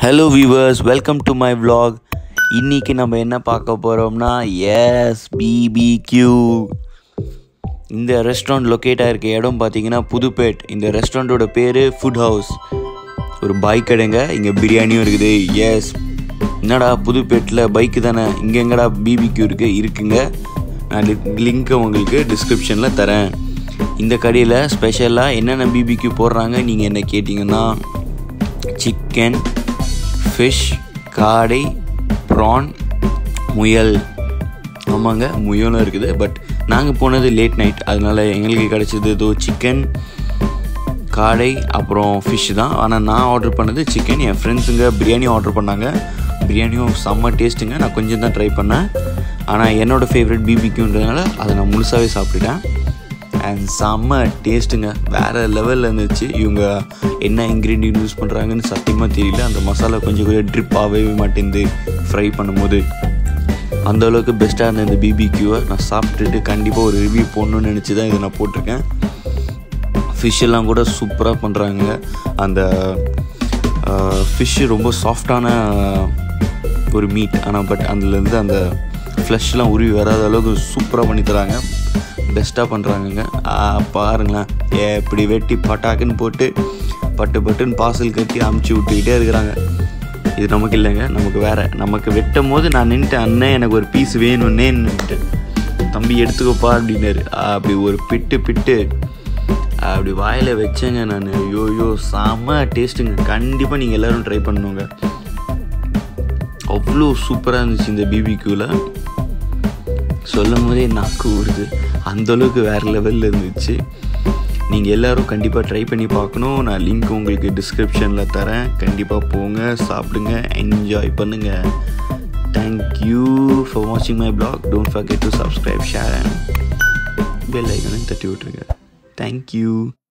hello viewers welcome to my vlog இன்னைக்கு நம்ம என்ன பார்க்க போகிறோம்னா எஸ் பிபிக்யூ இந்த ரெஸ்டாரண்ட் லொக்கேட் ஆகிருக்க இடம் பார்த்தீங்கன்னா புதுப்பேட் இந்த ரெஸ்டாரண்ட்டோட பேர் ஃபுட் ஹவுஸ் ஒரு பைக் கடைங்க இங்கே பிரியாணியும் இருக்குது எஸ் என்னடா புதுப்பேட்டில் பைக்கு தானே இங்கே எங்கடா பிபிக்யூ இருக்குது இருக்குங்க நான் லிங்க்கை உங்களுக்கு டிஸ்கிரிப்ஷனில் தரேன் இந்த கடையில் ஸ்பெஷலாக என்னென்ன பிபிக்யூ போடுறாங்க நீங்கள் என்ன கேட்டிங்கன்னா சிக்கன் ஃபிஷ் காடை ப்ரான் முயல் ஆமாங்க முயலும் இருக்குது பட் நாங்கள் போனது லேட் நைட் அதனால எங்களுக்கு கிடச்சது ஏதோ சிக்கன் காடை அப்புறம் ஃபிஷ் தான் ஆனால் நான் ஆர்டர் பண்ணது சிக்கன் என் ஃப்ரெண்ட்ஸுங்க பிரியாணி ஆர்டர் பண்ணாங்க பிரியாணியும் செம்ம டேஸ்ட்டுங்க நான் கொஞ்சம் தான் ட்ரை பண்ணேன் ஆனால் என்னோடய ஃபேவரட் பிபிக்யூன்றதுனால அதை நான் முழுசாகவே சாப்பிட்டுட்டேன் அண்ட் செம்ம டேஸ்ட்டுங்க வேறு லெவலில் இருந்துச்சு இவங்க என்ன இன்க்ரீடியன்ட் யூஸ் பண்ணுறாங்கன்னு சத்தியமாக தெரியல அந்த மசாலா கொஞ்சம் கொஞ்சம் ட்ரிப் ஆகவே மாட்டேங்குது ஃப்ரை பண்ணும்போது அந்த அளவுக்கு பெஸ்ட்டாக இருந்த இந்த பிபிக்யூவை நான் சாப்பிட்டுட்டு கண்டிப்பாக ஒரு ரிவ்யூ போடணும்னு நினச்சி தான் இதை நான் போட்டிருக்கேன் ஃபிஷ் எல்லாம் கூட சூப்பராக பண்ணுறாங்க அந்த ஃபிஷ்ஷு ரொம்ப சாஃப்டான ஒரு மீட் ஆனால் பட் அதுலேருந்து அந்த ஃப்ளஷ்லாம் உருவி வராத அளவுக்கு சூப்பராக பண்ணி தராங்க பெஸ்ட்டாக பண்ணுறாங்கங்க பாருங்களேன் எப்படி வெட்டி பட்டாக்குன்னு போட்டு பட்டு பட்டுன்னு பார்சல் கட்டி அமுச்சு விட்டுக்கிட்டே இருக்கிறாங்க இது நமக்கு இல்லைங்க நமக்கு வேறு நமக்கு வெட்டும் போது நான் நின்ட்டேன் அண்ணன் எனக்கு ஒரு பீஸ் வேணும்னே நின்ட்டேன் தம்பி எடுத்துக்கோப்பா அப்படின்னாரு அப்படி ஒரு பிட்டு பிட்டு அப்படி வாயில் வச்சேங்க நான் ஐயோ செம்ம டேஸ்ட்டுங்க கண்டிப்பாக நீங்கள் எல்லோரும் ட்ரை பண்ணுங்க அவ்வளோ சூப்பராக இருந்துச்சு இந்த பிபிக்யூவில் சொல்லும் போதே நாக்கு ஊறுது அந்தளவுக்கு வேறு லெவலில் இருந்துச்சு நீங்கள் எல்லோரும் கண்டிப்பாக ட்ரை பண்ணி பார்க்கணும் நான் லிங்க் உங்களுக்கு டிஸ்கிரிப்ஷனில் தரேன் கண்டிப்பாக போங்க சாப்பிடுங்க என்ஜாய் பண்ணுங்கள் தேங்க்யூ ஃபார் வாட்சிங் my blog don't forget to subscribe share and bell ஐக்கனையும் தட்டி விட்ருங்க தேங்க்யூ